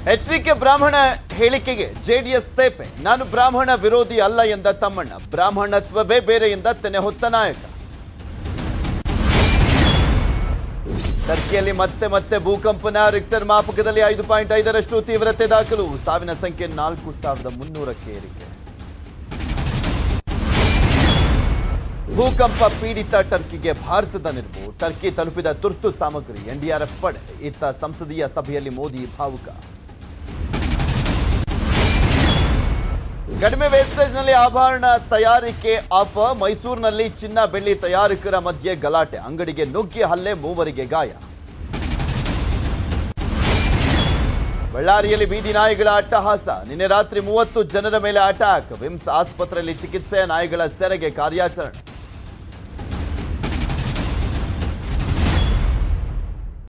H D K ಬ್ರಾಹ್ಮಣ ಹೇಳಿಕೆಗೆ JDS ತೇಪೆ ನಾನು ಬ್ರಾಹ್ಮಣ ವಿರೋಧಿ ಅಲ್ಲ ಎಂದ ತಮ್ಮಣ್ಣ ಬ್ರಾಹ್ಮಣತ್ವವೇ ಬೇರೆ ಎಂದ ತೆನೆ ಹೊತ್ತ ನಾಯಕ ಟರ್ಕಿಯಲ್ಲಿ ಮತ್ತೆ ಮತ್ತೆ ಭೂಕಂಪನ ರಿಕ್ಟರ್ ಮಾಪಕದಲ್ಲಿ ಐದು ಪಾಯಿಂಟ್ ಐದರಷ್ಟು ತೀವ್ರತೆ ದಾಖಲು ಸಾವಿನ ಸಂಖ್ಯೆ ನಾಲ್ಕು ಸಾವಿರದ ಮುನ್ನೂರಕ್ಕೆ ಏರಿಕೆ ಭೂಕಂಪ ಪೀಡಿತ ಟರ್ಕಿಗೆ ಭಾರತದ ನೆರವು ಟರ್ಕಿ ತಲುಪಿದ ತುರ್ತು ಸಾಮಗ್ರಿ ಎನ್ಡಿಆರ್ಎಫ್ ಪಡೆ ಇತ್ತ ಸಂಸದೀಯ ಸಭೆಯಲ್ಲಿ ಮೋದಿ ಭಾವುಕ ಕಡಿಮೆ ವೇಸ್ಟೇಜ್ನಲ್ಲಿ ಆಭರಣ ತಯಾರಿಕೆ ಆಫ್ ಮೈಸೂರಿನಲ್ಲಿ ಚಿನ್ನ ಬೆಳ್ಳಿ ತಯಾರಕರ ಮಧ್ಯೆ ಗಲಾಟೆ ಅಂಗಡಿಗೆ ನುಗ್ಗಿ ಹಲ್ಲೆ ಮೂವರಿಗೆ ಗಾಯ ಬಳ್ಳಾರಿಯಲ್ಲಿ ಬೀದಿ ನಾಯಿಗಳ ಅಟ್ಟಹಾಸ ನಿನ್ನೆ ರಾತ್ರಿ ಮೂವತ್ತು ಜನರ ಮೇಲೆ ಅಟ್ಯಾಕ್ ವಿಮ್ಸ್ ಆಸ್ಪತ್ರೆಯಲ್ಲಿ ಚಿಕಿತ್ಸೆ ನಾಯಿಗಳ ಸೆರೆಗೆ ಕಾರ್ಯಾಚರಣೆ